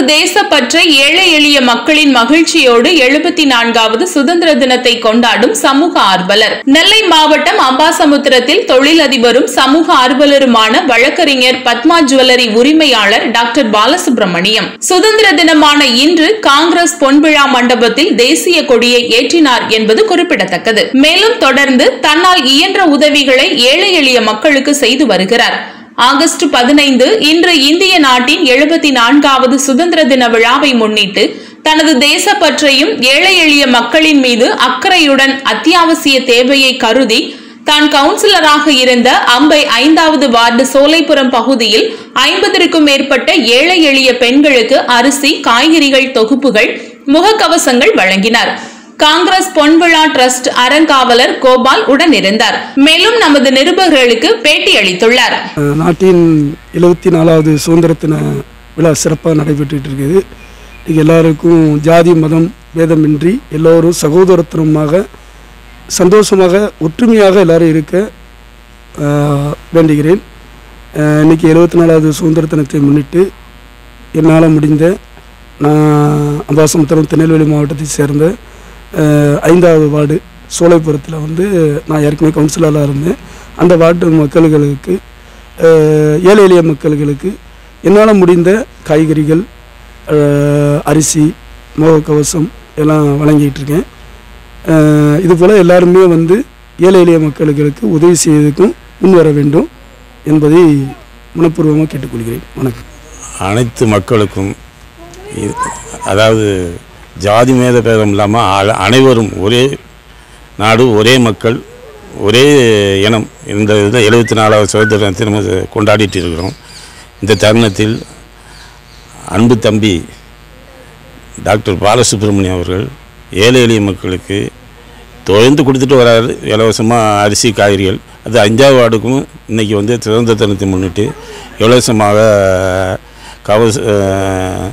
தேசப்பற்றை ஏழை எளிய மக்களின் மகிழ்ச்சியோடு எழுபத்தி நான்காவது சுதந்திர தினத்தை கொண்டாடும் சமூக ஆர்வலர் நெல்லை மாவட்டம் அம்பாசமுத்திரத்தில் தொழிலதிபரும் சமூக ஆர்வலருமான வழக்கறிஞர் பத்மா ஜுவல்லரி உரிமையாளர் டாக்டர் பாலசுப்ரமணியம் சுதந்திர தினமான இன்று காங்கிரஸ் பொன்விழா மண்டபத்தில் தேசிய கொடியை ஏற்றினார் என்பது குறிப்பிடத்தக்கது மேலும் தொடர்ந்து தன்னால் இயன்ற உதவிகளை ஏழை எளிய மக்களுக்கு செய்து வருகிறார் ஆகஸ்ட் பதினைந்து இன்று இந்திய நாட்டின் எழுபத்தி நான்காவது சுதந்திர தின விழாவை முன்னிட்டு தனது தேசப்பற்றையும் ஏழை எளிய மக்களின் மீது அக்கறையுடன் அத்தியாவசிய தேவையை கருதி தான் கவுன்சிலராக இருந்த அம்பை ஐந்தாவது வார்டு சோலைப்புரம் பகுதியில் ஐம்பதற்கும் மேற்பட்ட ஏழை எளிய பெண்களுக்கு அரிசி காய்கறிகள் தொகுப்புகள் முகக்கவசங்கள் வழங்கினார் காங்கிரஸ் பொன்விழா டிரஸ்ட் அறங்காவலர் கோபால் உடன் இருந்தார் மேலும் நமது நிருபர்களுக்கு பேட்டி அளித்துள்ளார் அஹ் நாட்டின் எழுபத்தி நாலாவது சுதந்திர தின விழா சிறப்பாக நடைபெற்றுட்டு இருக்குது இங்கே எல்லாருக்கும் ஜாதி மதம் பேதமின்றி எல்லோரும் சகோதரத்துவமாக சந்தோஷமாக ஒற்றுமையாக எல்லாரும் இருக்க அஹ், வேண்டுகிறேன் அஹ், இன்னைக்கு எழுபத்தி நாலாவது சுதந்திர தினத்தை முன்னிட்டு என்னால் முடிந்த நான் அம்பாசமுத்திரம் திருநெல்வேலி மாவட்டத்தை சேர்ந்த அஹ், ஐந்தாவது வார்டு சோலைப்புரத்தில் வந்து நான் ஏற்கனவே கவுன்சிலராக இருந்தேன் அந்த வார்டு மக்களுக்கு அஹ், ஏழை எளிய மக்களுக்கு என்னால் முடிந்த காய்கறிகள் அஹ், அரிசி முகக்கவசம் எல்லாம் வழங்கிட்டு இருக்கேன் அஹ், இது போல் எல்லாருமே வந்து ஏழை எளிய மக்களுக்கு உதவி செய்வதற்கும் முன் வர வேண்டும் என்பதை மனப்பூர்வமாக கேட்டுக்கொள்கிறேன் வணக்கம் அனைத்து மக்களுக்கும் இ- அதாவது ஜாதி மேத பேதம் இல்லாமல் அ- அனைவரும் ஒரே நாடு ஒரே மக்கள் ஒரே இனம் இந்த இதில் எழுபத்தி நாலாவது சுதந்திர தினத்தை நம்ம கொண்டாடிட்டு இருக்கிறோம் இந்த தருணத்தில் அன்பு தம்பி டாக்டர் பாலசுப்ரமணியம் அவர்கள் ஏழை எளிய மக்களுக்கு தொடர்ந்து கொடுத்துட்டு வராரு இலவசமாக அரிசி காய்கறிகள் அது அஞ்சாவது வார்டுக்கும் இன்றைக்கி வந்து சுதந்திர தினத்தை முன்னிட்டு இலவசமாக கவச அஹ்,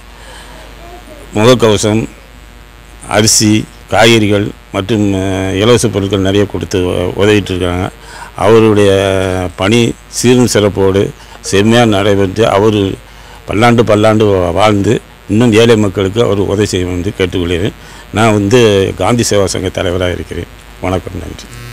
முகக்கவசம் அரிசி காய்கறிகள் மற்றும் அஹ், இலவச பொருட்கள் நிறைய கொடுத்து உ- உதவிட்டு இருக்காங்க அவருடைய பணி சீரும் சிறப்போடு செம்மையாக நடைபெற்று அவர் பல்லாண்டு பல்லாண்டு வா- வாழ்ந்து இன்னும் ஏழை மக்களுக்கு அவர் உதவி செய்ய என்று கேட்டுக்கொள்கிறேன் நான் வந்து காந்தி சேவா சங்க தலைவராக இருக்கிறேன் வணக்கம் நன்றி